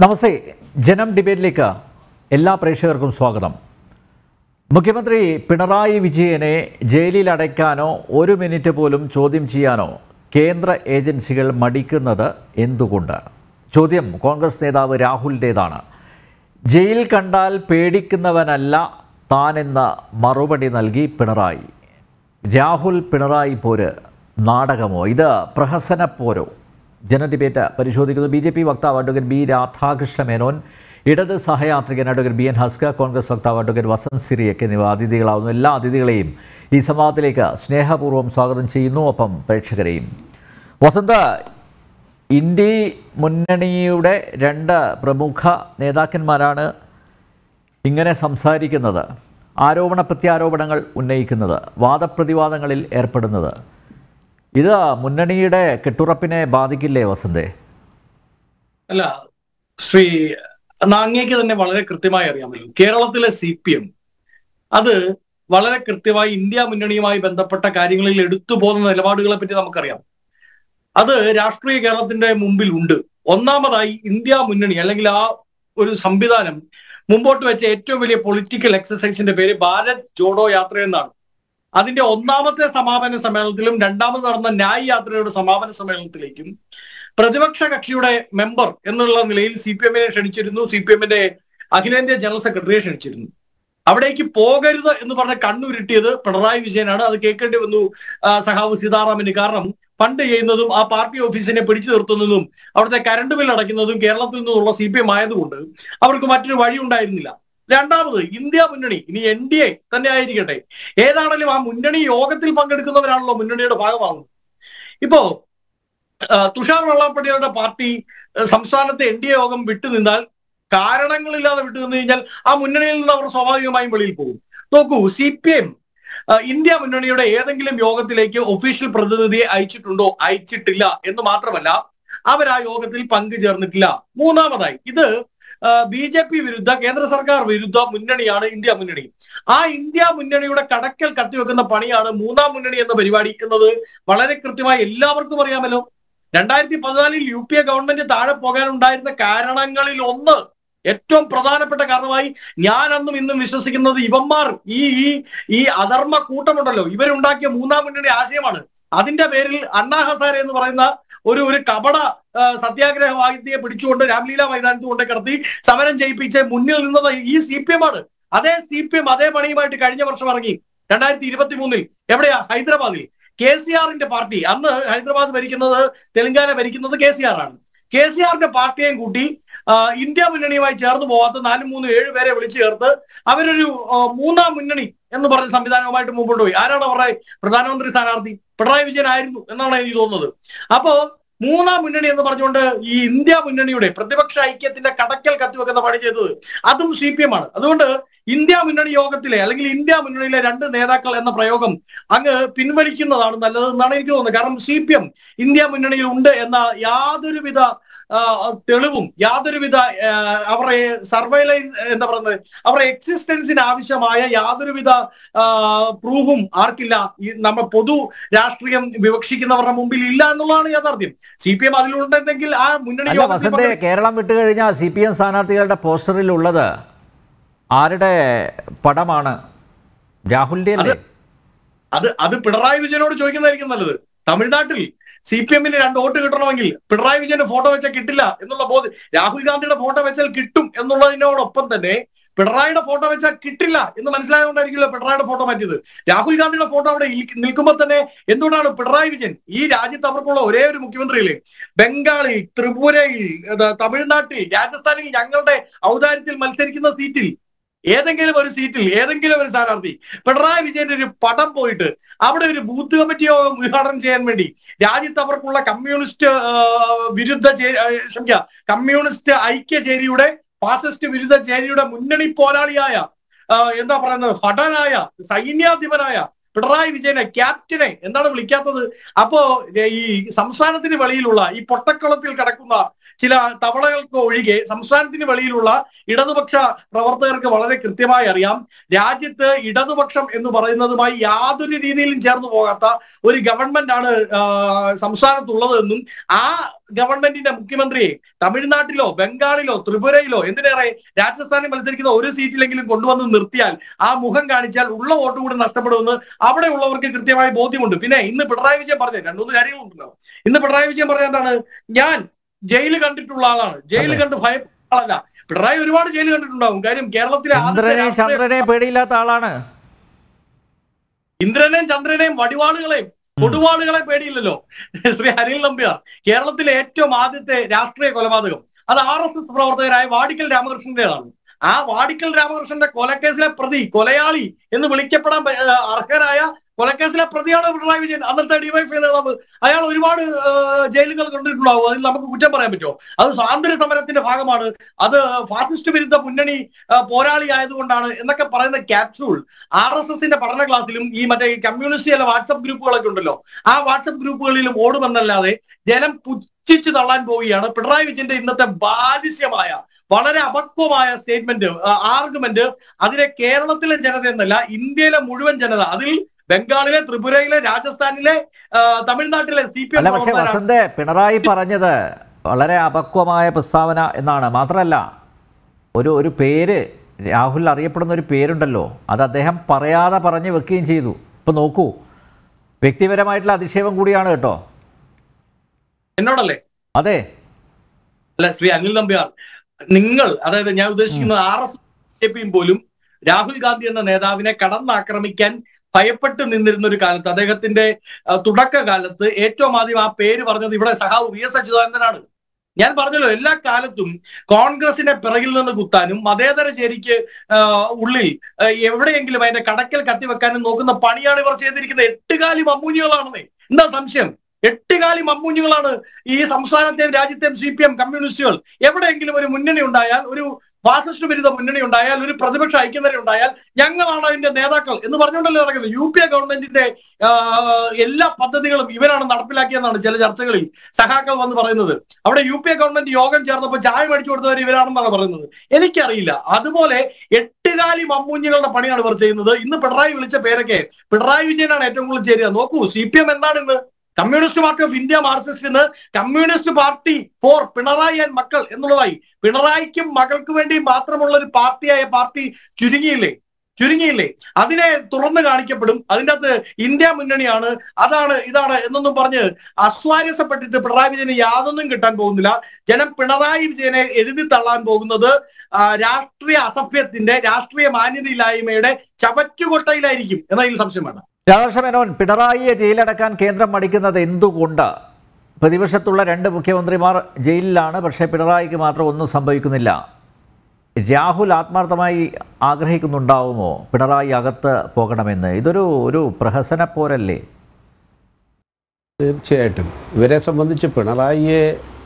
നമസ്തേ ജനം ഡിബേറ്റിലേക്ക് എല്ലാ പ്രേക്ഷകർക്കും സ്വാഗതം മുഖ്യമന്ത്രി പിണറായി വിജയനെ ജയിലിൽ അടയ്ക്കാനോ ഒരു മിനിറ്റ് പോലും ചോദ്യം ചെയ്യാനോ കേന്ദ്ര ഏജൻസികൾ മടിക്കുന്നത് എന്തുകൊണ്ട് ചോദ്യം കോൺഗ്രസ് നേതാവ് രാഹുലിൻ്റേതാണ് ജയിൽ കണ്ടാൽ പേടിക്കുന്നവനല്ല താനെന്ന മറുപടി നൽകി പിണറായി രാഹുൽ പിണറായി പോര് നാടകമോ ഇത് പ്രഹസന പോരോ ജനഡിബേറ്റ് പരിശോധിക്കുന്നു ബി ജെ പി വക്താവ് അഡ്വക്കേറ്റ് ബി രാധാകൃഷ്ണ മേനോൻ ഇടത് സഹയാത്രികൻ അഡ്വക്കേറ്റ് ബി എൻ ഹസ്ക കോൺഗ്രസ് വക്താവ് അഡ്വക്കേറ്റ് വസന്ത് സിറിയക്ക് എന്നിവ അതിഥികളാവുന്നു എല്ലാ അതിഥികളെയും ഈ സംവാദത്തിലേക്ക് സ്നേഹപൂർവ്വം സ്വാഗതം ചെയ്യുന്നു ഒപ്പം പ്രേക്ഷകരെയും വസന്ത ഇന്ത്യ മുന്നണിയുടെ രണ്ട് പ്രമുഖ നേതാക്കന്മാരാണ് ഇങ്ങനെ സംസാരിക്കുന്നത് ആരോപണ പ്രത്യാരോപണങ്ങൾ ഉന്നയിക്കുന്നത് വാദപ്രതിവാദങ്ങളിൽ ഏർപ്പെടുന്നത് ഇത് മുന്നണിയുടെ കെട്ടുറപ്പിനെ ബാധിക്കില്ലേ വസന്തേ അല്ല ശ്രീ അങ്ങേക്ക് തന്നെ വളരെ കൃത്യമായി അറിയാമല്ലോ കേരളത്തിലെ സി പി എം അത് വളരെ കൃത്യമായി ഇന്ത്യ മുന്നണിയുമായി ബന്ധപ്പെട്ട കാര്യങ്ങളിൽ എടുത്തു പോകുന്ന നിലപാടുകളെ പറ്റി നമുക്കറിയാം അത് രാഷ്ട്രീയ കേരളത്തിന്റെ മുമ്പിൽ ഉണ്ട് ഒന്നാമതായി ഇന്ത്യ മുന്നണി അല്ലെങ്കിൽ ആ ഒരു സംവിധാനം മുമ്പോട്ട് വെച്ച ഏറ്റവും വലിയ പൊളിറ്റിക്കൽ എക്സസൈസിന്റെ പേര് ഭാരത് ജോഡോ യാത്ര എന്നാണ് അതിന്റെ ഒന്നാമത്തെ സമാപന സമ്മേളനത്തിലും രണ്ടാമത് നടന്ന ന്യായ് യാത്രയുടെ സമാപന സമ്മേളനത്തിലേക്കും പ്രതിപക്ഷ കക്ഷിയുടെ മെമ്പർ എന്നുള്ള നിലയിൽ സി പി എമ്മിനെ ക്ഷണിച്ചിരുന്നു സി പി എമ്മിന്റെ അഖിലേന്ത്യാ ജനറൽ സെക്രട്ടറിയെ ക്ഷണിച്ചിരുന്നു അവിടേക്ക് പോകരുത് എന്ന് പറഞ്ഞ കണ്ണുരുട്ടിയത് പിണറായി വിജയനാണ് അത് കേൾക്കേണ്ടി വന്നു ആ, സഖാവ് സീതാറാമന് കാരണം ഫണ്ട് ചെയ്യുന്നതും ആ പാർട്ടി ഓഫീസിനെ പിടിച്ചു നിർത്തുന്നതും അവിടുത്തെ കരണ്ട് ബിൽ അടയ്ക്കുന്നതും കേരളത്തിൽ നിന്നുള്ള സി പി എം ആയതുകൊണ്ട് അവർക്ക് മറ്റൊരു വഴി ഉണ്ടായിരുന്നില്ല രണ്ടാമത് ഇന്ത്യ മുന്നണി ഇനി എൻ ഡി എ തന്നെ ആയിരിക്കട്ടെ ഏതാണെങ്കിലും ആ മുന്നണി യോഗത്തിൽ പങ്കെടുക്കുന്നവരാണല്ലോ മുന്നണിയുടെ ഭാഗമാകുന്നത് ഇപ്പോ ആ, തുഷാർ വെള്ളാപ്പള്ളിയുടെ പാർട്ടി ആ, സംസ്ഥാനത്തെ എൻ ഡി എ യോഗം വിട്ടുനിന്നാൽ കാരണങ്ങളില്ലാതെ വിട്ടുനിന്ന് കഴിഞ്ഞാൽ ആ മുന്നണിയിൽ നിന്ന് അവർ സ്വാഭാവികമായും വെളിയിൽ പോകും നോക്കൂ സി പി എം ഇന്ത്യ മുന്നണിയുടെ ഏതെങ്കിലും യോഗത്തിലേക്ക് ഒഫീഷ്യൽ പ്രതിനിധിയെ അയച്ചിട്ടുണ്ടോ അയച്ചിട്ടില്ല എന്ന് മാത്രമല്ല അവർ ആ യോഗത്തിൽ പങ്കുചേർന്നിട്ടില്ല മൂന്നാമതായി ഇത് ബി ജെ പി വിരുദ്ധ കേന്ദ്ര സർക്കാർ വിരുദ്ധ മുന്നണിയാണ് ഇന്ത്യ മുന്നണി ആ ഇന്ത്യ മുന്നണിയുടെ കടക്കൽ കത്തിവെക്കുന്ന പണിയാണ് മൂന്നാം മുന്നണി എന്ന പരിപാടി എന്നത് വളരെ കൃത്യമായി എല്ലാവർക്കും അറിയാമല്ലോ രണ്ടായിരത്തി പതിനാലിൽ യു പി എ ഗവൺമെന്റ് താഴെ പോകാനുണ്ടായിരുന്ന കാരണങ്ങളിൽ ഒന്ന് ഏറ്റവും പ്രധാനപ്പെട്ട കാരണമായി ഞാൻ അന്നും ഇന്നും വിശ്വസിക്കുന്നത് ഇവന്മാർ ഈ ഈ ഈ അധർമ്മ കൂട്ടമുണ്ടല്ലോ ഇവരുണ്ടാക്കിയ മൂന്നാം മുന്നണി ആശയമാണ് അതിന്റെ പേരിൽ അണ്ണാ ഹസാരെ എന്ന് പറയുന്ന ഒരു ഒരു കപട ആ, സത്യാഗ്രഹ വാഹിത്യെ പിടിച്ചുകൊണ്ട് രാംലീല മൈതാനത്ത് കൊണ്ട് കിടത്തി സമരം ചെയ്യിപ്പിച്ച് മുന്നിൽ നിന്നത് ഈ സി പി എം ആണ് അതേ സി പി എം അതേ പണിയുമായിട്ട് കഴിഞ്ഞ വർഷം ഇറങ്ങി രണ്ടായിരത്തി ഇരുപത്തി മൂന്നിൽ എവിടെയാ ഹൈദരാബാദിൽ കെ സി ആറിന്റെ പാർട്ടി അന്ന് ഹൈദരാബാദ് ഭരിക്കുന്നത് തെലങ്കാന ഭരിക്കുന്നത് കെ സി ആർ ആണ് കെ സി ആറിന്റെ പാർട്ടിയെയും കൂട്ടി ആ, ഇന്ത്യ മുന്നണിയുമായി ചേർന്ന് പോവാത്ത നാലും മൂന്നും ഏഴ് പേരെ വിളിച്ചു ചേർത്ത് അവരൊരു ആ, മൂന്നാം മുന്നണി എന്ന് പറഞ്ഞ സംവിധാനവുമായിട്ട് മുമ്പോട്ട് പോയി ആരാണ് അവരുടെ പ്രധാനമന്ത്രി സ്ഥാനാർത്ഥി പിണറായി വിജയൻ ആയിരുന്നു എന്നാണ് എനിക്ക് തോന്നുന്നത് അപ്പോ മൂന്നാം മുന്നണി എന്ന് പറഞ്ഞുകൊണ്ട് ഈ ഇന്ത്യ മുന്നണിയുടെ പ്രതിപക്ഷ ഐക്യത്തിന്റെ കടക്കൽ കത്തിവെക്കുന്ന പണി ചെയ്തത് അതും സി പി എം ആണ് അതുകൊണ്ട് ഇന്ത്യ മുന്നണി യോഗത്തിലെ അല്ലെങ്കിൽ ഇന്ത്യ മുന്നണിയിലെ രണ്ട് നേതാക്കൾ എന്ന പ്രയോഗം അങ്ങ് പിൻവലിക്കുന്നതാണ് നല്ലതെന്നാണ് എനിക്ക് തോന്നുന്നത് കാരണം സി പി എം ഇന്ത്യ മുന്നണിയിൽ ഉണ്ട് എന്ന യാതൊരുവിധ ആ, തെളിവും യാതൊരുവിധ ആ, അവരുടെ സർവൈലൻസ് എന്താ പറയുന്നത് അവരുടെ എക്സിസ്റ്റൻസിന് ആവശ്യമായ യാതൊരുവിധ ആ, പ്രൂഫും ആർക്കില്ല ഈ നമ്മ പൊതു രാഷ്ട്രീയം വിവക്ഷിക്കുന്നവരുടെ മുമ്പിൽ ഇല്ല എന്നുള്ളതാണ് യാഥാർത്ഥ്യം സി പി എം അതിലുണ്ടെങ്കിൽ ആ മുന്നണി അല്ല യോഗത്തിൽ വസന്തേ കേരളം വിട്ടുകഴിഞ്ഞാൽ സി പി എം സ്ഥാനാർത്ഥികളുടെ പോസ്റ്ററിലുള്ളത് ആരുടെ പടമാണ് രാഹുലിൻ്റെ അല്ലേ അത് അത് പിണറായി വിജയനോട് ചോദിക്കുന്നതായിരിക്കും നല്ലത് തമിഴ്നാട്ടിൽ സി പി എമ്മിന് രണ്ട് വോട്ട് കിട്ടണമെങ്കിൽ പിണറായി വിജയന്റെ ഫോട്ടോ വെച്ചാൽ കിട്ടില്ല എന്നുള്ള ബോധ്യം രാഹുൽ ഗാന്ധിയുടെ ഫോട്ടോ വെച്ചാൽ കിട്ടും എന്നുള്ളതിനോടൊപ്പം തന്നെ പിണറായിയുടെ ഫോട്ടോ വെച്ചാൽ കിട്ടില്ല എന്ന് മനസ്സിലായതുകൊണ്ടായിരിക്കില്ല പിണറായിയുടെ ഫോട്ടോ മാറ്റിയത് രാഹുൽ ഗാന്ധിയുടെ ഫോട്ടോ അവിടെ ഇൽ- നിൽക്കുമ്പോൾ തന്നെ എന്തുകൊണ്ടാണ് പിണറായി വിജയൻ ഈ രാജ്യത്ത് അവർക്കുള്ള ഒരേ ഒരു മുഖ്യമന്ത്രിയില്ലേ ബംഗാളിൽ ത്രിപുരയിൽ ഏതാ, തമിഴ്നാട്ടിൽ രാജസ്ഥാനിൽ ഞങ്ങളുടെ ഔദാര്യത്തിൽ മത്സരിക്കുന്ന സീറ്റിൽ ഏതെങ്കിലും ഒരു സീറ്റിൽ ഏതെങ്കിലും ഒരു സ്ഥാനാർത്ഥി പിണറായി വിജയന്റെ ഒരു പടം പോയിട്ട് അവിടെ ഒരു ബൂത്ത് കമ്മിറ്റി യോഗം ഉദ്ഘാടനം ചെയ്യാൻ വേണ്ടി രാജ്യത്ത് അവർക്കുള്ള കമ്മ്യൂണിസ്റ്റ് ആ, വിരുദ്ധ ചേ- ആ, ക്ഷമിക്കുക കമ്മ്യൂണിസ്റ്റ് ഐക്യചേരിയുടെ ഫാസിസ്റ്റ് വിരുദ്ധ ചേരിയുടെ മുന്നണി പോരാളിയായ ആ, എന്താ പറയുന്നത് ഭടനായ സൈന്യാധിപനായ പിണറായി വിജയനെ ക്യാപ്റ്റനെ എന്താണ് വിളിക്കാത്തത് അപ്പോ ഏ, ഈ സംസ്ഥാനത്തിന് വെളിയിലുള്ള ഈ പൊട്ടക്കുളത്തിൽ കിടക്കുന്ന ചില തവളകൾക്ക് ഒഴികെ സംസ്ഥാനത്തിന് വെളിയിലുള്ള ഇടതുപക്ഷ പ്രവർത്തകർക്ക് വളരെ കൃത്യമായി അറിയാം രാജ്യത്ത് ഇടതുപക്ഷം എന്ന് പറയുന്നതുമായി യാതൊരു രീതിയിലും ചേർന്ന് പോകാത്ത ഒരു ഗവൺമെന്റ് ആണ് ആ, സംസ്ഥാനത്തുള്ളത് എന്നും ആ ഗവൺമെന്റിന്റെ മുഖ്യമന്ത്രിയെ തമിഴ്നാട്ടിലോ ബംഗാളിലോ ത്രിപുരയിലോ എന്തിനേറെ രാജസ്ഥാനിൽ മത്സരിക്കുന്ന ഒരു സീറ്റിലെങ്കിലും കൊണ്ടുവന്ന് നിർത്തിയാൽ ആ മുഖം കാണിച്ചാൽ ഉള്ള വോട്ട് കൂടി നഷ്ടപ്പെടുമെന്ന് അവിടെ ഉള്ളവർക്ക് കൃത്യമായ ബോധ്യമുണ്ട് പിന്നെ ഇന്ന് പിണറായി വിജയൻ പറഞ്ഞ രണ്ടുമൂന്ന് കാര്യങ്ങളുണ്ടല്ലോ ഇന്ന് പിണറായി വിജയൻ പറഞ്ഞ എന്താണ് ഞാൻ ജയിൽ കണ്ടിട്ടുള്ള ആളാണ് ജയിൽ അതെ. കണ്ട് ഭയപ്പെട്ട ആളല്ല പിണറായി ഒരുപാട് ജയിൽ കണ്ടിട്ടുണ്ടാവും കാര്യം കേരളത്തിലെ ആദ്യത്തെ ചന്ദ്രനെയും രാഷ്ട്രീയ- ചന്ദ്രനെയും പേടിയില്ലാത്ത ആളാണ് ഇന്ദ്രനെയും ചന്ദ്രനെയും വടിവാളുകളെയും കൊടുവാളുകളെ പേടിയില്ലല്ലോ ശ്രീ അനിൽ നമ്പ്യാർ കേരളത്തിലെ ഏറ്റവും ആദ്യത്തെ രാഷ്ട്രീയ കൊലപാതകം അത് ആർ എസ് എസ് പ്രവർത്തകരായ വാടിക്കൽ രാമകൃഷ്ണന്റേതാണ് ആ വാടിക്കൽ രാമകൃഷ്ണന്റെ കൊലക്കേസിലെ പ്രതി കൊലയാളി എന്ന് വിളിക്കപ്പെടാൻ പ- ഏഹ് അർഹരായ കൊലക്കേസിലെ പ്രതിയാണ് പിണറായി വിജയൻ അന്നത്തെ ഡിവൈഫ് നേതാവ് അയാൾ ഒരുപാട് ഏഹ്, ജയിലുകൾ കണ്ടിട്ടുണ്ടാവും അതിൽ നമുക്ക് കുറ്റം പറയാൻ പറ്റുമോ അത് സ്വാതന്ത്ര്യ സമരത്തിന്റെ ഭാഗമാണ് അത് ഫാസിസ്റ്റ് വിരുദ്ധ മുന്നണി ഏഹ്, പോരാളി ആയതുകൊണ്ടാണ് എന്നൊക്കെ പറയുന്ന ക്യാപ്സ്യൂൾ ആർ എസ് എസിന്റെ പഠന ക്ലാസ്സിലും ഈ മറ്റേ ഈ കമ്മ്യൂണിസ്റ്റ് ചില വാട്സപ്പ് ഗ്രൂപ്പുകളൊക്കെ ഉണ്ടല്ലോ ആ വാട്സപ്പ് ഗ്രൂപ്പുകളിലും ഓടുമെന്നല്ലാതെ ജനം പുച്ഛിച്ചു തള്ളാൻ പോവുകയാണ് പിണറായി വിജയന്റെ ഇന്നത്തെ ബാലിശ്യമായ വളരെ അപക്വമായ സ്റ്റേറ്റ്മെന്റ് ആർഗ്യുമെന്റ് അതിനെ കേരളത്തിലെ ജനത എന്നല്ല ഇന്ത്യയിലെ മുഴുവൻ ജനത അതിൽ ബംഗാളിലെ ത്രിപുരയിലെ രാജസ്ഥാനിലെ ആ, തമിഴ്നാട്ടിലെ സി പി അല്ല എം പക്ഷെ വസന്ത് പിണറായി പറഞ്ഞത് വളരെ അപക്വമായ പ്രസ്താവന എന്നാണ് മാത്രമല്ല ഒരു ഒരു പേര് രാഹുൽ അറിയപ്പെടുന്ന ഒരു പേരുണ്ടല്ലോ അത് അദ്ദേഹം പറയാതെ പറഞ്ഞു വെക്കുകയും ചെയ്തു ഇപ്പൊ നോക്കൂ വ്യക്തിപരമായിട്ടുള്ള അധിക്ഷേപം കൂടിയാണ് കേട്ടോ എന്നോടല്ലേ അതെ അല്ല ശ്രീ അനിൽ നമ്പ്യാർ നിങ്ങൾ അതായത് ഞാൻ ഉദ്ദേശിക്കുന്നത് ആർ എസ് ജെ പിയും പോലും രാഹുൽ ഗാന്ധി എന്ന നേതാവിനെ കടന്നാക്രമിക്കാൻ ഭയപ്പെട്ട് നിന്നിരുന്ന ഒരു കാലത്ത് അദ്ദേഹത്തിന്റെ ആ, തുടക്കകാലത്ത് ഏറ്റവും ആദ്യം ആ പേര് പറഞ്ഞത് ഇവിടെ സഹാവ് വി എസ് അച്യുതാനന്ദനാണ് ഞാൻ പറഞ്ഞല്ലോ എല്ലാ കാലത്തും കോൺഗ്രസിനെ പിറകിൽ നിന്ന് കുത്താനും മതേതര ചേരിക്ക് ആ, ഉള്ളിൽ ആ, എവിടെയെങ്കിലും അതിന്റെ കടക്കൽ കത്തിവെക്കാനും നോക്കുന്ന പണിയാണ് ഇവർ ചെയ്തിരിക്കുന്നത് എട്ടുകാലി മമ്മൂഞ്ഞുകളാണെന്നേ എന്താ സംശയം എട്ടുകാലി മമ്മൂഞ്ഞുകളാണ് ഈ സംസ്ഥാനത്തെയും രാജ്യത്തെയും സി പി എം കമ്മ്യൂണിസ്റ്റുകൾ എവിടെയെങ്കിലും ഒരു മുന്നണി ഉണ്ടായാൽ ഒരു ഫാസിസ്റ്റ് വിരുദ്ധ മുന്നണി ഉണ്ടായാൽ ഒരു പ്രതിപക്ഷ ഐക്യനിര ഉണ്ടായാൽ ഞങ്ങളാണ് അതിന്റെ നേതാക്കൾ എന്ന് പറഞ്ഞുകൊണ്ടല്ലോ നടക്കുന്നത് യു പി എ ഗവൺമെന്റിന്റെ ആ, എല്ലാ പദ്ധതികളും ഇവരാണ് നടപ്പിലാക്കിയെന്നാണ് ചില ചർച്ചകളിൽ സഖാക്കൾ വന്ന് പറയുന്നത് അവിടെ യു പി എ ഗവൺമെന്റ് യോഗം ചേർന്നപ്പോൾ ചായ മേടിച്ചു കൊടുത്തവർ ഇവരാണെന്നാണ് പറയുന്നത് എനിക്കറിയില്ല അതുപോലെ എട്ടുകാലി മമ്മൂഞ്ഞുകളുടെ പണിയാണ് ഇവർ ചെയ്യുന്നത് ഇന്ന് പിണറായി വിളിച്ച പേരൊക്കെ പിണറായി വിജയനാണ് ഏറ്റവും കൂടുതൽ ചേരുക നോക്കൂ സി പി എം എന്താണ് ഇന്ന് communist party of India Marxist ഇന്ന് communist party for Pinarayi and മക്കൾ എന്നുള്ളതായി പിണറായിക്കും മകൾക്ക് വേണ്ടി മാത്രമുള്ള ഒരു പാർട്ടിയായ പാർട്ടി ചുരുങ്ങിയില്ലേ ചുരുങ്ങിയില്ലേ അതിനെ തുറന്നു കാണിക്കപ്പെടും അതിൻ്റെ അകത്ത് ഇന്ത്യ മുന്നണിയാണ് അതാണ് ഇതാണ് എന്നൊന്നും പറഞ്ഞ് അസ്വാരസ്യപ്പെട്ടിട്ട് പിണറായി വിജയന് യാതൊന്നും കിട്ടാൻ പോകുന്നില്ല ജനം പിണറായി വിജയനെ എഴുതി തള്ളാൻ പോകുന്നത് ആ, രാഷ്ട്രീയ അസഭ്യത്തിന്റെ രാഷ്ട്രീയ മാന്യതയില്ലായ്മയുടെ ചവറ്റുകൊട്ടയിലായിരിക്കും എന്നതിൽ സംശയം വേണ്ട രാധാകൃഷ്ണ മേനോൻ പിണറായിയെ ജയിലടക്കാൻ കേന്ദ്രം മടിക്കുന്നത് എന്തുകൊണ്ട് പ്രതിപക്ഷത്തുള്ള രണ്ട് മുഖ്യമന്ത്രിമാർ ജയിലിലാണ് പക്ഷേ പിണറായിക്ക് മാത്രം ഒന്നും സംഭവിക്കുന്നില്ല രാഹുൽ ആത്മാർത്ഥമായി ആഗ്രഹിക്കുന്നുണ്ടാവുമോ പിണറായി അകത്ത് പോകണമെന്ന് ഇതൊരു ഒരു പ്രഹസന പോരല്ലേ തീർച്ചയായിട്ടും ഇവരെ സംബന്ധിച്ച് പിണറായിയെ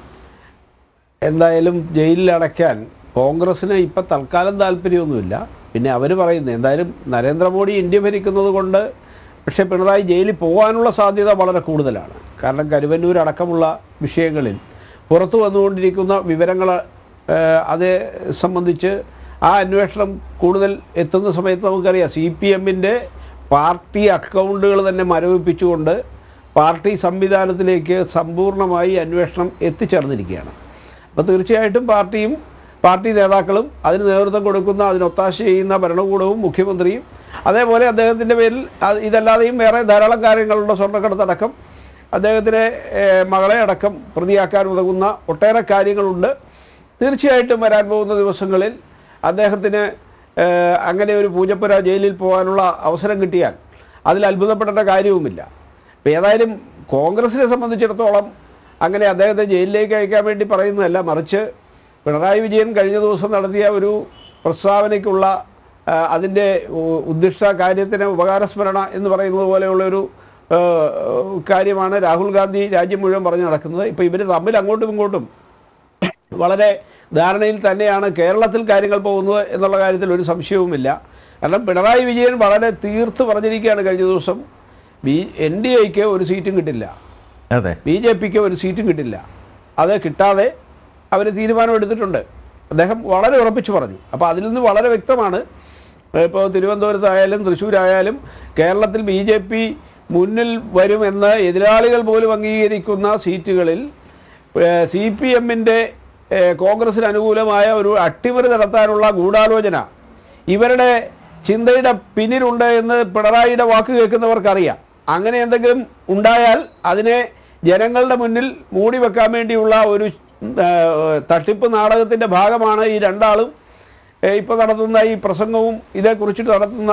എന്തായാലും ജയിലിൽ അടയ്ക്കാൻ കോൺഗ്രസ്സിന് ഇപ്പം തൽക്കാലം താല്പര്യമൊന്നുമില്ല പിന്നെ അവർ പറയുന്നത് എന്തായാലും നരേന്ദ്രമോദി ഇന്ത്യ ഭരിക്കുന്നത് കൊണ്ട് പക്ഷേ പിണറായി ജയിലിൽ പോകാനുള്ള സാധ്യത വളരെ കൂടുതലാണ് കാരണം കരുവന്നൂർ അടക്കമുള്ള വിഷയങ്ങളിൽ പുറത്തു വന്നുകൊണ്ടിരിക്കുന്ന വിവരങ്ങൾ ഏഹ്, അതേ സംബന്ധിച്ച് ആ അന്വേഷണം കൂടുതൽ എത്തുന്ന സമയത്ത് നമുക്കറിയാം സി പി എമ്മിൻ്റെ പാർട്ടി അക്കൗണ്ടുകൾ തന്നെ മരവിപ്പിച്ചുകൊണ്ട് പാർട്ടി സംവിധാനത്തിലേക്ക് സമ്പൂർണ്ണമായി അന്വേഷണം എത്തിച്ചേർന്നിരിക്കുകയാണ് അപ്പോൾ തീർച്ചയായിട്ടും പാർട്ടിയും പാർട്ടി നേതാക്കളും അതിന് നേതൃത്വം കൊടുക്കുന്ന അതിനൊത്താശ ചെയ്യുന്ന ഭരണകൂടവും മുഖ്യമന്ത്രിയും അതേപോലെ അദ്ദേഹത്തിൻ്റെ പേരിൽ അത് ഇതല്ലാതെയും വേറെ ധാരാളം കാര്യങ്ങളുണ്ട് സ്വർണ്ണക്കടത്തടക്കം അദ്ദേഹത്തിൻ്റെ ഏഹ്, മകളെ അടക്കം പ്രതിയാക്കാൻ ഉതകുന്ന ഒട്ടേറെ കാര്യങ്ങളുണ്ട് തീർച്ചയായിട്ടും വരാൻ പോകുന്ന ദിവസങ്ങളിൽ അദ്ദേഹത്തിന് ഏഹ്, അങ്ങനെ ഒരു പൂജപ്പുര ജയിലിൽ പോകാനുള്ള അവസരം കിട്ടിയാൽ അതിൽ അത്ഭുതപ്പെടേണ്ട കാര്യവുമില്ല അപ്പോൾ ഏതായാലും കോൺഗ്രസിനെ സംബന്ധിച്ചിടത്തോളം അങ്ങനെ അദ്ദേഹത്തെ ജയിലിലേക്ക് അയക്കാൻ വേണ്ടി പറയുന്നതല്ല മറിച്ച് പിണറായി വിജയൻ കഴിഞ്ഞ ദിവസം നടത്തിയ ഒരു പ്രസ്താവനയ്ക്കുള്ള ആ, അതിൻ്റെ ഉ- ഉദ്ദിഷ്ട കാര്യത്തിന് ഉപകാരസ്മരണ എന്ന് പറയുന്നത് പോലെയുള്ളൊരു ആ, കാര്യമാണ് രാഹുൽ ഗാന്ധി രാജ്യം മുഴുവൻ പറഞ്ഞു നടക്കുന്നത് ഇപ്പോൾ ഇവർ തമ്മിൽ അങ്ങോട്ടും ഇങ്ങോട്ടും വളരെ ധാരണയിൽ തന്നെയാണ് കേരളത്തിൽ കാര്യങ്ങൾ പോകുന്നത് എന്നുള്ള കാര്യത്തിൽ ഒരു സംശയവുമില്ല കാരണം പിണറായി വിജയൻ വളരെ തീർത്ത് പറഞ്ഞിരിക്കുകയാണ് കഴിഞ്ഞ ദിവസം ബി എൻ ഡി എക്ക് ഒരു സീറ്റും കിട്ടില്ല അതെ ബി ജെ പിക്ക് ഒരു സീറ്റും കിട്ടില്ല അത് കിട്ടാതെ അവർ തീരുമാനമെടുത്തിട്ടുണ്ട് അദ്ദേഹം വളരെ ഉറപ്പിച്ചു പറഞ്ഞു അപ്പോൾ അതിൽ നിന്ന് വളരെ വ്യക്തമാണ് ഇപ്പോൾ തിരുവനന്തപുരത്തായാലും തൃശ്ശൂരായാലും കേരളത്തിൽ ബി ജെ പി മുന്നിൽ വരുമെന്ന് എതിരാളികൾ പോലും അംഗീകരിക്കുന്ന സീറ്റുകളിൽ സി പി എമ്മിൻ്റെ കോൺഗ്രസിന് അനുകൂലമായ ഒരു അട്ടിമറി നടത്താനുള്ള ഗൂഢാലോചന ഇവരുടെ ചിന്തയുടെ പിന്നിലുണ്ട് എന്ന് പിണറായിയുടെ വാക്ക് കേൾക്കുന്നവർക്കറിയാം അങ്ങനെ എന്തെങ്കിലും ഉണ്ടായാൽ അതിനെ ജനങ്ങളുടെ മുന്നിൽ മൂടി വെക്കാൻ വേണ്ടിയുള്ള ഒരു ആ, തട്ടിപ്പ് നാടകത്തിൻ്റെ ഭാഗമാണ് ഈ രണ്ടാളും ഇപ്പോൾ നടത്തുന്ന ഈ പ്രസംഗവും ഇതേക്കുറിച്ചിട്ട് നടത്തുന്ന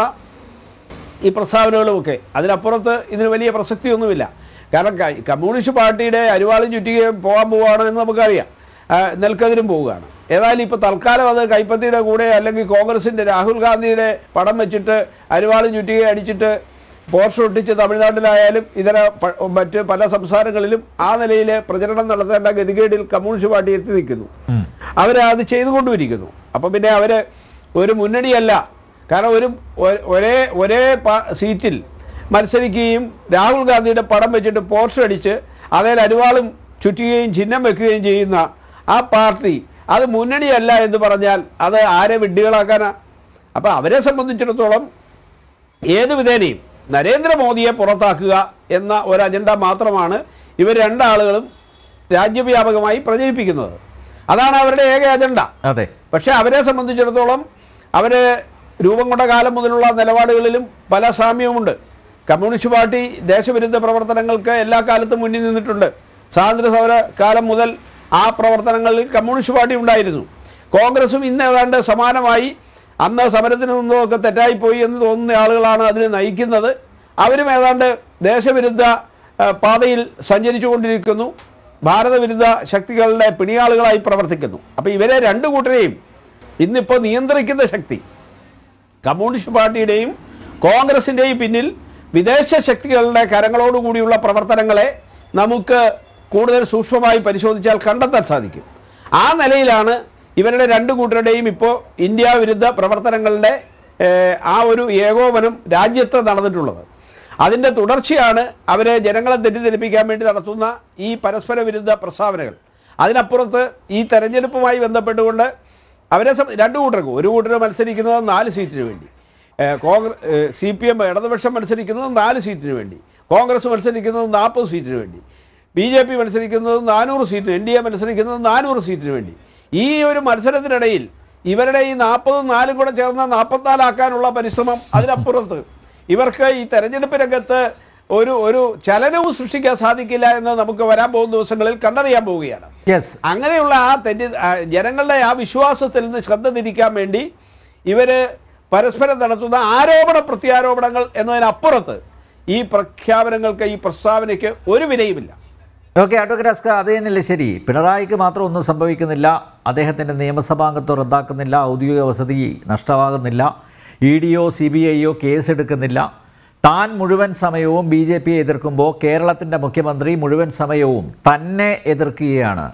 ഈ പ്രസ്താവനകളുമൊക്കെ അതിനപ്പുറത്ത് ഇതിന് വലിയ പ്രസക്തിയൊന്നുമില്ല കാരണം ക- കമ്മ്യൂണിസ്റ്റ് പാർട്ടിയുടെ അരിവാളും ചുറ്റികയും പോകാൻ പോവുകയാണ് എന്ന് നമുക്കറിയാം ആ, നെൽക്കതിരും പോവുകയാണ് ഏതായാലും ഇപ്പോൾ തൽക്കാലം അത് കൈപ്പത്തിയുടെ കൂടെ അല്ലെങ്കിൽ കോൺഗ്രസിൻ്റെ രാഹുൽ ഗാന്ധിയുടെ പടം വെച്ചിട്ട് അരിവാളും ചുറ്റികയും അടിച്ചിട്ട് പോർഷ ഒട്ടിച്ച് തമിഴ്നാട്ടിലായാലും ഇതര പ- മറ്റ് പല സംസ്ഥാനങ്ങളിലും ആ നിലയിൽ പ്രചരണം നടത്തേണ്ട ഗതികേടിൽ കമ്മ്യൂണിസ്റ്റ് പാർട്ടി എത്തി നിൽക്കുന്നു അവർ അത് ചെയ്തുകൊണ്ടുമിരിക്കുന്നു അപ്പം പിന്നെ അവർ ഒരു മുന്നണിയല്ല കാരണം ഒരു ഒ- ഒരേ ഒരേ പ- സീറ്റിൽ മത്സരിക്കുകയും രാഹുൽ ഗാന്ധിയുടെ പടം വെച്ചിട്ട് പോർഷ അടിച്ച് അതിൽ അരുവാളും ചുറ്റുകയും ചിഹ്നം വെക്കുകയും ചെയ്യുന്ന ആ പാർട്ടി അത് മുന്നണിയല്ല എന്ന് പറഞ്ഞാൽ അത് ആരെ വിഡ്ഢികളാക്കാനാ അപ്പം അവരെ സംബന്ധിച്ചിടത്തോളം ഏത് വിധേനയും നരേന്ദ്രമോദിയെ പുറത്താക്കുക എന്ന ഒരു അജണ്ട മാത്രമാണ് ഇവർ രണ്ടാളുകളും രാജ്യവ്യാപകമായി പ്രചരിപ്പിക്കുന്നത് അതാണ് അവരുടെ ഏക അജണ്ട അതെ പക്ഷേ അവരെ സംബന്ധിച്ചിടത്തോളം അവർ രൂപം കൊണ്ട കാലം മുതലുള്ള നിലപാടുകളിലും പല സാമ്യവുമുണ്ട് കമ്മ്യൂണിസ്റ്റ് പാർട്ടി ദേശവിരുദ്ധ പ്രവർത്തനങ്ങൾക്ക് എല്ലാ കാലത്തും മുന്നിൽ നിന്നിട്ടുണ്ട് സ്വാതന്ത്ര്യ സമര കാലം മുതൽ ആ പ്രവർത്തനങ്ങളിൽ കമ്മ്യൂണിസ്റ്റ് പാർട്ടി ഉണ്ടായിരുന്നു കോൺഗ്രസും ഇന്ന് ഏതാണ്ട് സമാനമായി അന്ന് സമരത്തിന് നിന്നതൊക്കെ തെറ്റായിപ്പോയി എന്ന് തോന്നുന്ന ആളുകളാണ് അതിനെ നയിക്കുന്നത് അവരും ഏതാണ്ട് ദേശവിരുദ്ധ ആ, പാതയിൽ സഞ്ചരിച്ചു കൊണ്ടിരിക്കുന്നു ഭാരതവിരുദ്ധ ശക്തികളുടെ പിണിയാളുകളായി പ്രവർത്തിക്കുന്നു അപ്പോൾ ഇവരെ രണ്ടു കൂട്ടരെയും ഇന്നിപ്പോൾ നിയന്ത്രിക്കുന്ന ശക്തി കമ്മ്യൂണിസ്റ്റ് പാർട്ടിയുടെയും കോൺഗ്രസിൻ്റെയും പിന്നിൽ വിദേശ ശക്തികളുടെ കരങ്ങളോടുകൂടിയുള്ള പ്രവർത്തനങ്ങളെ നമുക്ക് കൂടുതൽ സൂക്ഷ്മമായി പരിശോധിച്ചാൽ കണ്ടെത്താൻ സാധിക്കും ആ നിലയിലാണ് ഇവരുടെ രണ്ട് കൂട്ടരുടെയും ഇപ്പോൾ ഇന്ത്യ വിരുദ്ധ പ്രവർത്തനങ്ങളുടെ ഏഹ്, ആ ഒരു ഏകോപനം രാജ്യത്ത് നടന്നിട്ടുള്ളത് അതിൻ്റെ തുടർച്ചയാണ് അവരെ ജനങ്ങളെ തെറ്റിദ്ധരിപ്പിക്കാൻ വേണ്ടി നടത്തുന്ന ഈ പരസ്പര വിരുദ്ധ പ്രസ്താവനകൾ അതിനപ്പുറത്ത് ഈ തെരഞ്ഞെടുപ്പുമായി ബന്ധപ്പെട്ടുകൊണ്ട് അവരെ സംബ- രണ്ട് കൂട്ടർക്കും ഒരു കൂട്ടർ മത്സരിക്കുന്നത് നാല് സീറ്റിന് വേണ്ടി കോൺഗ്രസ് സി പി എം ഇടതുപക്ഷം മത്സരിക്കുന്നത് നാല് സീറ്റിന് വേണ്ടി കോൺഗ്രസ് മത്സരിക്കുന്നത് നാൽപ്പത് സീറ്റിന് വേണ്ടി ബി ജെ പി മത്സരിക്കുന്നത് നാനൂറ് സീറ്റ് എൻ ഡി എ മത്സരിക്കുന്നത് നാനൂറ് സീറ്റിന് വേണ്ടി ഈ ഒരു മത്സരത്തിനിടയിൽ ഇവരുടെ ഈ നാൽപ്പതും നാലും കൂടെ ചേർന്ന നാൽപ്പത്തിനാലാക്കാനുള്ള പരിശ്രമം അതിനപ്പുറത്ത് ഇവർക്ക് ഈ തെരഞ്ഞെടുപ്പ് രംഗത്ത് ഒരു ഒരു ചലനവും സൃഷ്ടിക്കാൻ സാധിക്കില്ല എന്ന് നമുക്ക് വരാൻ പോകുന്ന ദിവസങ്ങളിൽ കണ്ടറിയാൻ പോവുകയാണ് യെസ് അങ്ങനെയുള്ള ആ തെറ്റി ആ ജനങ്ങളുടെ ആ വിശ്വാസത്തിൽ നിന്ന് ശ്രദ്ധ തിരിക്കാൻ വേണ്ടി ഇവര് പരസ്പരം നടത്തുന്ന ആരോപണ പ്രത്യാരോപണങ്ങൾ എന്നതിനപ്പുറത്ത് ഈ പ്രഖ്യാപനങ്ങൾക്ക് ഈ പ്രസ്താവനയ്ക്ക് ഒരു വിലയുമില്ല ഓക്കെ അഡ്വക്കേറ്റ് അസ്ക അത് തന്നെയല്ലേ ശരി പിണറായിക്ക് മാത്രം ഒന്നും സംഭവിക്കുന്നില്ല അദ്ദേഹത്തിൻ്റെ നിയമസഭാംഗത്വം റദ്ദാക്കുന്നില്ല ഔദ്യോഗിക വസതി നഷ്ടമാകുന്നില്ല ഇ ഡിയോ സി ബി ഐയോ കേസെടുക്കുന്നില്ല താൻ മുഴുവൻ സമയവും ബി ജെ പിയെ എതിർക്കുമ്പോൾ കേരളത്തിൻ്റെ മുഖ്യമന്ത്രി മുഴുവൻ സമയവും തന്നെ എതിർക്കുകയാണ്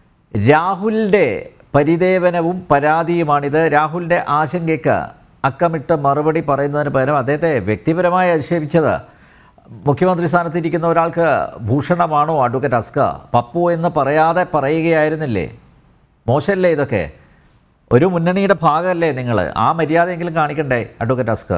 രാഹുലിൻ്റെ പരിദേവനവും പരാതിയുമാണിത് രാഹുലിൻ്റെ ആശങ്കയ്ക്ക് അക്കമിട്ട് മറുപടി പറയുന്നതിന് പകരം അദ്ദേഹത്തെ വ്യക്തിപരമായി അധിക്ഷേപിച്ചത് മുഖ്യമന്ത്രി സ്ഥാനത്തിരിക്കുന്ന ഒരാൾക്ക് ഭൂഷണമാണോ അഡ്വക്കേറ്റ് അസ്ക പപ്പു എന്ന് പറയാതെ പറയുകയായിരുന്നില്ലേ മോശമല്ലേ ഇതൊക്കെ ഒരു മുന്നണിയുടെ ഭാഗമല്ലേ നിങ്ങൾ ആ മര്യാദയെങ്കിലും കാണിക്കണ്ടേ അഡ്വക്കേറ്റ് അസ്ക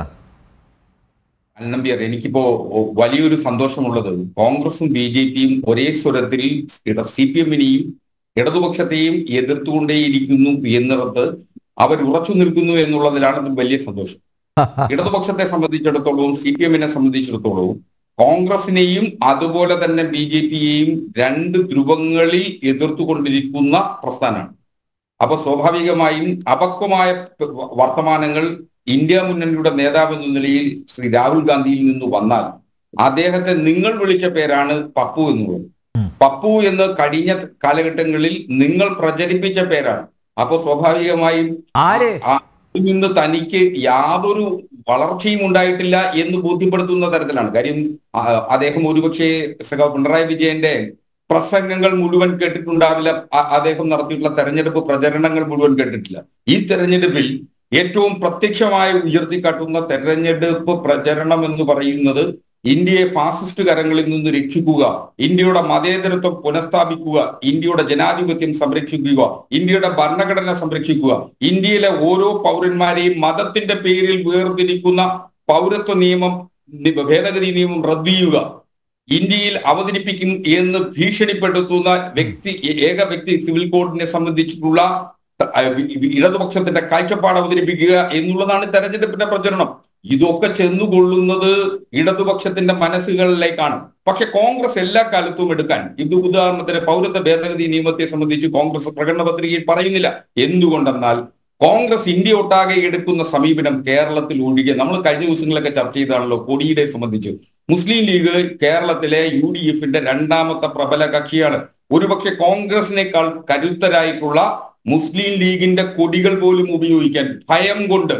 അന്നമ്പിയർ എനിക്കിപ്പോ വലിയൊരു സന്തോഷമുള്ളത് കോൺഗ്രസും ബി ജെ പിയും ഒരേ സ്വരത്തിൽ സി പി എമ്മിനെയും ഇടതുപക്ഷത്തെയും എതിർത്തുകൊണ്ടേയിരിക്കുന്നു എന്നിടത്ത് അവർ ഉറച്ചു നിൽക്കുന്നു എന്നുള്ളതിലാണ് ഇത് വലിയ സന്തോഷം ഇടതുപക്ഷത്തെ സംബന്ധിച്ചിടത്തോളവും സി പി എമ്മിനെ സംബന്ധിച്ചിടത്തോളവും കോൺഗ്രസിനെയും അതുപോലെ തന്നെ ബി ജെ പിയെയും രണ്ട് ധ്രുവങ്ങളിൽ എതിർത്തുകൊണ്ടിരിക്കുന്ന പ്രസ്ഥാനമാണ് അപ്പൊ സ്വാഭാവികമായും അപക്വമായ പ- വർത്തമാനങ്ങൾ ഇന്ത്യ മുന്നണിയുടെ നേതാവ് എന്ന നിലയിൽ ശ്രീ രാഹുൽ ഗാന്ധിയിൽ നിന്ന് വന്നാൽ അദ്ദേഹത്തെ നിങ്ങൾ വിളിച്ച പേരാണ് പപ്പു എന്നുള്ളത് ഉം. പപ്പു എന്ന് കഴിഞ്ഞ കാലഘട്ടങ്ങളിൽ നിങ്ങൾ പ്രചരിപ്പിച്ച പേരാണ് അപ്പൊ സ്വാഭാവികമായും ആര് ആ- അതിൽ നിന്ന് തനിക്ക് യാതൊരു വളർച്ചയും ഉണ്ടായിട്ടില്ല എന്ന് ബോധ്യപ്പെടുത്തുന്ന തരത്തിലാണ് കാര്യം ആ, അദ്ദേഹം ഒരുപക്ഷെ സഖാവ് പിണറായി വിജയന്റെ പ്രസംഗങ്ങൾ മുഴുവൻ കേട്ടിട്ടുണ്ടാവില്ല അ- അദ്ദേഹം നടത്തിയിട്ടുള്ള തെരഞ്ഞെടുപ്പ് പ്രചരണങ്ങൾ മുഴുവൻ കേട്ടിട്ടില്ല ഈ തെരഞ്ഞെടുപ്പിൽ ഏറ്റവും പ്രത്യക്ഷമായി ഉയർത്തിക്കാട്ടുന്ന തെരഞ്ഞെടുപ്പ് പ്രചരണം എന്ന് പറയുന്നത് ഇന്ത്യയെ ഫാസിസ്റ്റ് കരങ്ങളിൽ നിന്ന് രക്ഷിക്കുക ഇന്ത്യയുടെ മതേതരത്വം പുനഃസ്ഥാപിക്കുക ഇന്ത്യയുടെ ജനാധിപത്യം സംരക്ഷിക്കുക ഇന്ത്യയുടെ ഭരണഘടന സംരക്ഷിക്കുക ഇന്ത്യയിലെ ഓരോ പൗരന്മാരെയും മതത്തിന്റെ പേരിൽ വേർതിരിക്കുന്ന പൗരത്വ നിയമം നി- ഭേദഗതി നിയമം റദ്ദ് ചെയ്യുക ഇന്ത്യയിൽ അവതരിപ്പിക്കും എന്ന് ഭീഷണിപ്പെടുത്തുന്ന വ്യക്തി ഏക വ്യക്തി സിവിൽ കോഡിനെ സംബന്ധിച്ചിട്ടുള്ള അഹ് ഇടതുപക്ഷത്തിന്റെ കാഴ്ചപ്പാട് അവതരിപ്പിക്കുക എന്നുള്ളതാണ് തെരഞ്ഞെടുപ്പിന്റെ പ്രചരണം ഇതൊക്കെ ചെന്നുകൊള്ളുന്നത് ഇടതുപക്ഷത്തിന്റെ മനസ്സുകളിലേക്കാണ് പക്ഷെ കോൺഗ്രസ് എല്ലാ കാലത്തും എടുക്കാൻ ഇത് ഉദാഹരണത്തിന് പൗരത്വ ഭേദഗതി നിയമത്തെ സംബന്ധിച്ച് കോൺഗ്രസ് പ്രകടന പത്രികയിൽ പറയുന്നില്ല എന്തുകൊണ്ടെന്നാൽ കോൺഗ്രസ് ഇന്ത്യ ഒട്ടാകെ എടുക്കുന്ന സമീപനം കേരളത്തിൽ ഒഴികെ നമ്മൾ കഴിഞ്ഞ ദിവസങ്ങളൊക്കെ ചർച്ച ചെയ്താണല്ലോ കൊടിയുടെ സംബന്ധിച്ച് മുസ്ലിം ലീഗ് കേരളത്തിലെ യു ഡി എഫിന്റെ രണ്ടാമത്തെ പ്രബല കക്ഷിയാണ് ഒരുപക്ഷെ കോൺഗ്രസിനേക്കാൾ കരുത്തരായിട്ടുള്ള മുസ്ലിം ലീഗിന്റെ കൊടികൾ പോലും ഉപയോഗിക്കാൻ ഭയം കൊണ്ട്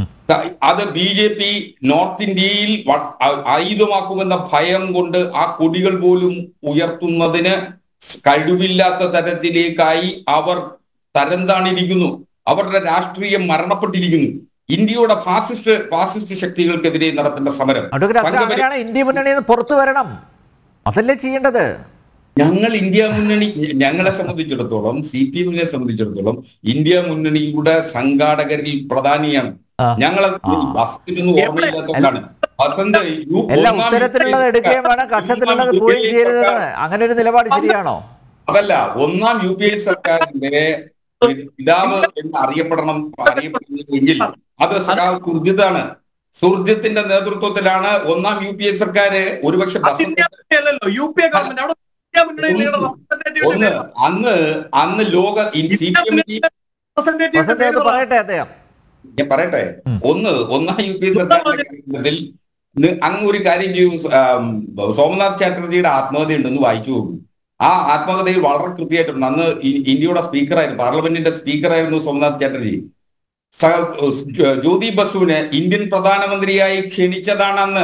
അത് ബി ജെ പി നോർത്ത് ഇന്ത്യയിൽ വ- ആ- ആയുധമാക്കുമെന്ന ഭയം കൊണ്ട് ആ കൊടികൾ പോലും ഉയർത്തുന്നതിന് കഴിവില്ലാത്ത തരത്തിലേക്കായി അവർ തരം താണിരിക്കുന്നു അവരുടെ രാഷ്ട്രീയം മരണപ്പെട്ടിരിക്കുന്നു ഇന്ത്യയുടെ ഫാസിസ്റ്റ് ഫാസിസ്റ്റ് ശക്തികൾക്കെതിരെ നടത്തേണ്ട സമരം അഡ്വക്കേറ്റ് അസ്കർ സംഘപരി- അങ്ങനെയാണ് ഇന്ത്യ മുന്നണിയിൽ നിന്ന് പുറത്തു വരണം അതല്ലേ ചെയ്യേണ്ടത് ഞങ്ങൾ ഇന്ത്യ മുന്നണി ഞ- ഞങ്ങളെ സംബന്ധിച്ചിടത്തോളം സി പി എമ്മിനെ സംബന്ധിച്ചിടത്തോളം ഇന്ത്യ മുന്നണിയുടെ സംഘാടകരിൽ പ്രധാനിയാണ് ആ. ഞങ്ങളെ ആ. ബസത്തിനൊന്നും ഓർമ്മയില്ലാത്തതുകൊണ്ടാണ് ബസന്ത് യു- എല്ലാം ഒന്നാം ഉത്തരത്തിലുള്ളത് യു- എടുക്കുകയും വേണം കക്ഷത്തിലുള്ളത് ഒന്നാം പോവുകയും യു- ചെയ്യരുതെന്ന് അങ്ങനെ ഒരു നിലപാട് ശരിയാണോ അതല്ല ഒന്നാം യു പി എ സർക്കാരിന്റെ പിതാവ് എന്ന് അറിയപ്പെടണം അറിയപ്പെടുന്നതെങ്കിൽ അത് സഖാവ് സുർജിതാണ് സുർജിത്തിന്റെ നേതൃത്വത്തിലാണ് ഒന്നാം യു പി എ സർക്കാര് ഒരുപക്ഷെ അത് ബസന്ത് ഇന്ത്യ മുന്നണിയല്ലല്ലോ യു പി എ ഗവൺമെന്റ് അവിടെ ഇന്ത്യ മുന്നണി ലീഡർ ഒന്ന് അന്ന് അന്ന് ലോക സി പി എമ്മിന് വസന്ത അത് പറയട്ടെ അദ്ദേഹം ഞാൻ പറയട്ടെ ഉം. ഒന്ന് ഒന്നാം യു പി എ സർക്കാരിന്റെ കാര്യത്തിൽ നി- അങ്ങ് ഒരു കാര്യം ചെയ്യൂ ആം, സോമനാഥ് ചാറ്റർജിയുടെ ആത്മഹത്യ ഉണ്ടെന്ന് വായിച്ചു നോക്കൂ ആ ആത്മകഥയിൽ വളരെ കൃത്യമായിട്ടുണ്ട് അന്ന് ഇ- ഇന്ത്യയുടെ സ്പീക്കറായിരുന്നു പാർലമെന്റിന്റെ സ്പീക്കറായിരുന്നു സോമനാഥ് ചാറ്റർജി സ- ജ- ജ്യോതി ബസുവിനെ ഇന്ത്യൻ പ്രധാനമന്ത്രിയായി ക്ഷണിച്ചതാണ് അന്ന്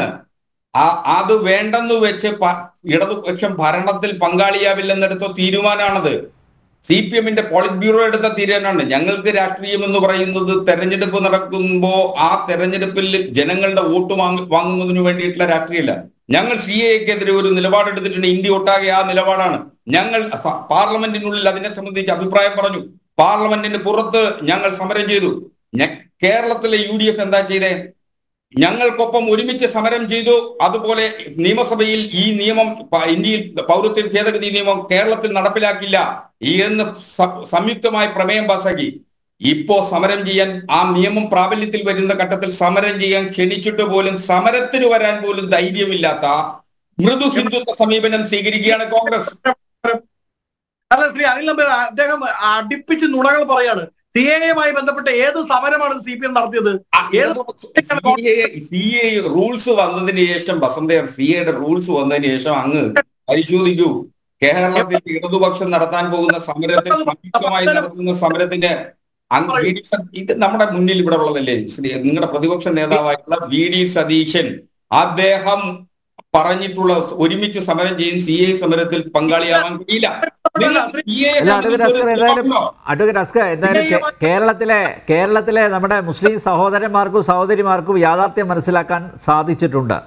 ആ അത് വേണ്ടെന്ന് വെച്ച് പ- ഇടതുപക്ഷം ഭരണത്തിൽ പങ്കാളിയാവില്ലെന്നെടുത്ത തീരുമാനമാണത് സി പി എമ്മിന്റെ പോളിറ്റ് ബ്യൂറോ എടുത്ത തീരുമാനമാണ് ഞങ്ങൾക്ക് രാഷ്ട്രീയം എന്ന് പറയുന്നത് തെരഞ്ഞെടുപ്പ് നടക്കുമ്പോൾ ആ തെരഞ്ഞെടുപ്പിൽ ജനങ്ങളുടെ വോട്ട് വാങ്ങ- വാങ്ങുന്നതിന് വേണ്ടിയിട്ടുള്ള രാഷ്ട്രീയമല്ല ഞങ്ങൾ സി എക്കെതിരെ ഒരു നിലപാടെടുത്തിട്ടുണ്ട് ഇന്ത്യ ഒട്ടാകെ ആ നിലപാടാണ് ഞങ്ങൾ സ- പാർലമെന്റിനുള്ളിൽ അതിനെ സംബന്ധിച്ച് അഭിപ്രായം പറഞ്ഞു പാർലമെന്റിന് പുറത്ത് ഞങ്ങൾ സമരം ചെയ്തു ഞ- കേരളത്തിലെ യു ഡി എഫ് എന്താ ചെയ്തേ ഞങ്ങൾക്കൊപ്പം ഒരുമിച്ച് സമരം ചെയ്തു അതുപോലെ നിയമസഭയിൽ ഈ നിയമം പ- ഇന്ത്യയിൽ പൗരത്വ ഭേദഗതി നിയമം കേരളത്തിൽ നടപ്പിലാക്കില്ല എന്ന് സ- സംയുക്തമായി പ്രമേയം പാസാക്കി ഇപ്പോ സമരം ചെയ്യാൻ ആ നിയമം പ്രാബല്യത്തിൽ വരുന്ന ഘട്ടത്തിൽ സമരം ചെയ്യാൻ ക്ഷണിച്ചിട്ട് പോലും സമരത്തിന് വരാൻ പോലും ധൈര്യമില്ലാത്ത മൃദു ഹിന്ദുത്വ സമീപനം സ്വീകരിക്കുകയാണ് കോൺഗ്രസ് അല്ല ശ്രീ അനിൽ നമ്പർ അദ്ദേഹം അടുപ്പിച്ച് നുണകൾ പറയാണ് സി എയുമായി ബന്ധപ്പെട്ട ഏത് സമരമാണ് സി പി എം നടത്തിയത് ഏത് സി എ റൂൾസ് വന്നതിന് ശേഷം ബസന്തയർ സി എയുടെ റൂൾസ് വന്നതിന് ശേഷം അങ്ങ് പരിശോധിക്കൂ കേരളത്തിൽ ഇടതുപക്ഷം നടത്താൻ പോകുന്ന സമരത്തിൽ സംയുക്തമായി നടത്തുന്ന സമരത്തിന്റെ അങ്ങ് വി ഡി സ- ഇത് നമ്മുടെ മുന്നിൽ ഇവിടെ ഉള്ളതല്ലേ ശ്രീ നിങ്ങളുടെ പ്രതിപക്ഷ നേതാവായിട്ടുള്ള വി ഡി സതീശൻ അദ്ദേഹം പറഞ്ഞിട്ടുള്ള ഒരുമിച്ച് സമരം ചെയ്യും സി എ സമരത്തിൽ പങ്കാളിയാവാൻ കഴിയില്ല നിങ്ങൾ CA യെ അല്ല അഡ്വക്കേറ്റ് അസ്കർ സംബന്ധിച്ച് എന്തായാലും ഉണ്ടോ? അഡ്വക്കേറ്റ് അസ്കർ എന്തായാലും കേ- കേരളത്തിലെ കേരളത്തിലെ നമ്മുടെ മുസ്ലിം സഹോദരന്മാർക്കും സഹോദരിമാർക്കും യാഥാർത്ഥ്യം മനസ്സിലാക്കാൻ സാധിച്ചിട്ടുണ്ട്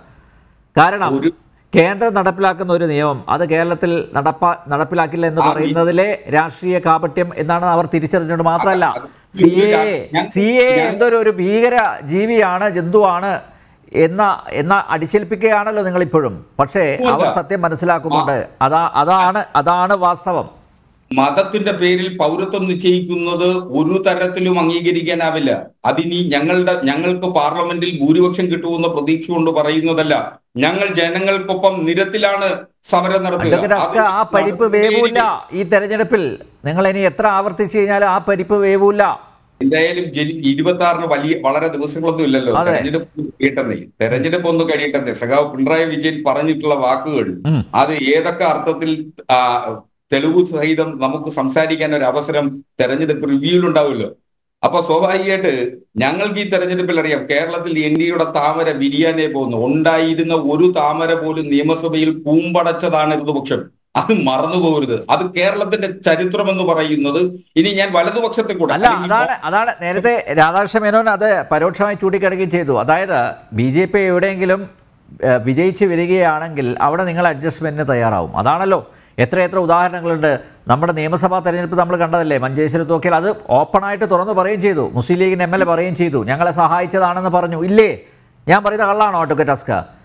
കാരണം ഒരു കേന്ദ്രം നടപ്പിലാക്കുന്ന ഒരു നിയമം അത് കേരളത്തിൽ നടപ്പാ നടപ്പിലാക്കില്ല എന്ന് ആ, ഈ- പറയുന്നതിലെ രാഷ്ട്രീയ കാപട്യം എന്നാണ് അവർ തിരിച്ചറിഞ്ഞിട്ടുണ്ട് മാത്രമല്ല അത് സി എ ഞാൻ- സി എ ഞാൻ- എന്തൊരു ഒരു ഭീകര ജീവിയാണ് ജന്തുവാണ് എന്ന എന്ന അടിച്ചേൽപ്പിക്കുകയാണല്ലോ നിങ്ങളിപ്പോഴും പക്ഷേ അവർ അല്ല. സത്യം മനസ്സിലാക്കുന്നുണ്ട് അതാ അതാണ് അതാണ് വാസ്തവം മതത്തിന്റെ പേരിൽ പൗരത്വം നിശ്ചയിക്കുന്നത് ഒരു തരത്തിലും അംഗീകരിക്കാനാവില്ല അതിനി ഞങ്ങളുടെ ഞങ്ങൾക്ക് പാർലമെന്റിൽ ഭൂരിപക്ഷം കിട്ടുമെന്ന പ്രതീക്ഷ കൊണ്ട് പറയുന്നതല്ല ഞങ്ങൾ ജനങ്ങൾക്കൊപ്പം നിരത്തിലാണ് സമരം നടത്തുക അഡ്വക്കേറ്റ് അസ്ക ആ അത് പരിപ്പ് വേവൂല ഈ തെരഞ്ഞെടുപ്പിൽ നിങ്ങൾ ഇനി എത്ര ആവർത്തിച്ച് കഴിഞ്ഞാൽ ആ പരിപ്പ് വേവൂല എന്തായാലും ജനി ഇരുപത്തി ആറിന് വലിയ വളരെ ദിവസങ്ങളൊന്നും ഇല്ലല്ലോ അതെ. തെരഞ്ഞെടുപ്പ് കഴിയട്ടെ തെരഞ്ഞെടുപ്പ് ഒന്ന് കഴിയട്ടെ സഖാവ് പിണറായി വിജയൻ പറഞ്ഞിട്ടുള്ള വാക്കുകൾ ഉം. അത് ഏതൊക്കെ അർത്ഥത്തിൽ ആ, തെളിവ് സഹിതം നമുക്ക് സംസാരിക്കാൻ ഒരു അവസരം തെരഞ്ഞെടുപ്പ് റിവ്യൂവിൽ ഉണ്ടാവുമല്ലോ അപ്പൊ സ്വാഭാവികമായിട്ട് ഞങ്ങൾക്ക് ഈ തെരഞ്ഞെടുപ്പിൽ അറിയാം കേരളത്തിൽ എൻ ഡിയുടെ താമര വിരിയാനേ പോകുന്നു ഉണ്ടായിരുന്ന ഒരു താമര പോലും നിയമസഭയിൽ പൂമ്പടച്ചതാണ് ഇടതുപക്ഷം അത് മറന്നു പോകരുത് അത് കേരളത്തിന്റെ ചരിത്രം എന്ന് പറയുന്നത് ഇനി ഞാൻ വലതുപക്ഷത്തെ കൂടെ അല്ല അല്ലെങ്കിൽ അതാണ് അതാണ് നേരത്തെ രാധാകൃഷ്ണ മേനോൻ അത് പരോക്ഷമായി ചൂണ്ടിക്കാണിക്കുകയും ചെയ്തു അതായത് ബി ജെ പി എവിടെയെങ്കിലും ഏഹ്, വിജയിച്ച് വരികയാണെങ്കിൽ അവിടെ നിങ്ങൾ അഡ്ജസ്റ്റ്മെന്റിന് തയ്യാറാവും അതാണല്ലോ എത്രയെത്ര ഉദാഹരണങ്ങളുണ്ട് നമ്മുടെ നിയമസഭാ തെരഞ്ഞെടുപ്പ് നമ്മൾ കണ്ടതല്ലേ മഞ്ചേശ്വരത്ത് നോക്കിയാൽ അത് ഓപ്പണായിട്ട് തുറന്നു പറയുകയും ചെയ്തു മുസ്ലിം ലീഗിന് എം എൽ എ പറയുകയും ചെയ്തു ഞങ്ങളെ സഹായിച്ചതാണെന്ന് പറഞ്ഞു ഇല്ലേ ഞാൻ പറയുന്ന കള്ളാണോ അഡ്വക്കേറ്റ് അസ്ക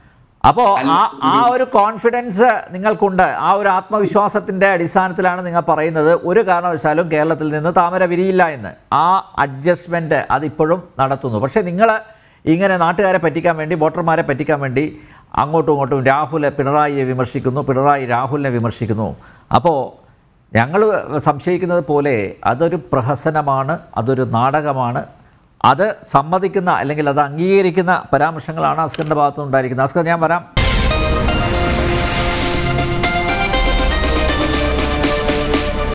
അപ്പോൾ ആ ആ ഒരു കോൺഫിഡൻസ് നിങ്ങൾക്കുണ്ട് ആ ഒരു ആത്മവിശ്വാസത്തിൻ്റെ അടിസ്ഥാനത്തിലാണ് നിങ്ങൾ പറയുന്നത് ഒരു കാരണവശാലും കേരളത്തിൽ നിന്ന് താമര വിരിയില്ല എന്ന് ആ അഡ്ജസ്റ്റ്മെൻറ്റ് അതിപ്പോഴും നടത്തുന്നു പക്ഷേ നിങ്ങൾ ഇങ്ങനെ നാട്ടുകാരെ പറ്റിക്കാൻ വേണ്ടി വോട്ടർമാരെ പറ്റിക്കാൻ വേണ്ടി അങ്ങോട്ടും ഇങ്ങോട്ടും രാഹുൽ പിണറായിയെ വിമർശിക്കുന്നു പിണറായി രാഹുലിനെ വിമർശിക്കുന്നു അപ്പോൾ ഞങ്ങൾ സംശയിക്കുന്നത് പോലെ അതൊരു പ്രഹസനമാണ് അതൊരു നാടകമാണ് അത് സമ്മതിക്കുന്ന അല്ലെങ്കിൽ അത് അംഗീകരിക്കുന്ന പരാമർശങ്ങളാണ് അസ്കറിൻ്റെ ഭാഗത്തുനിന്നുണ്ടായിരിക്കുന്നത് അസ്കർ ഞാൻ വരാം